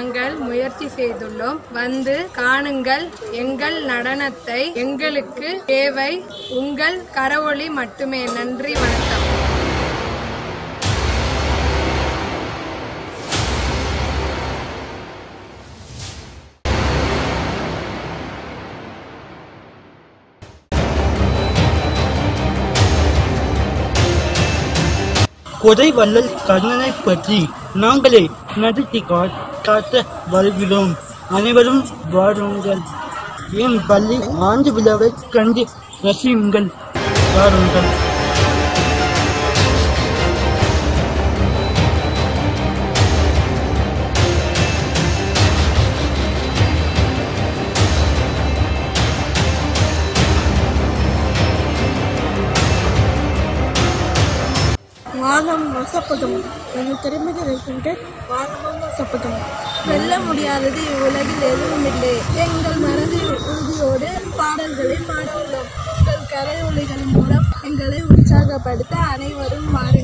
நாங்கள் முயற்சி செய்துள்ளோம் வந்து காணுங்கள் எங்கள் நடனத்தை எங்களுக்கு தேவை உங்கள் கரவொளி மட்டுமே நன்றி வணக்கம் கொடை வள்ளல் கர்ணனை பற்றி நாங்களே நடத்தி கா- காட்ட வருகிறோம் அனைவரும் வாருங்கள் என் பள்ளி ஆண்டு விழாவை கண்டு ரசியுங்கள் வாருங்கள் வானம் வசப்படும் என திறமைகள் இருக்கின்ற வானமும் வசப்படும் வெல்ல முடியாதது இவ்வுலகில் எதுவும் இல்லை எங்கள் மனதில் உறுதியோடு பாடல்களை பாட உள்ளோம் உங்கள் கரை ஒளிகள் மூலம் எங்களை உற்சாகப்படுத்த அனைவரும் வாருங்கள்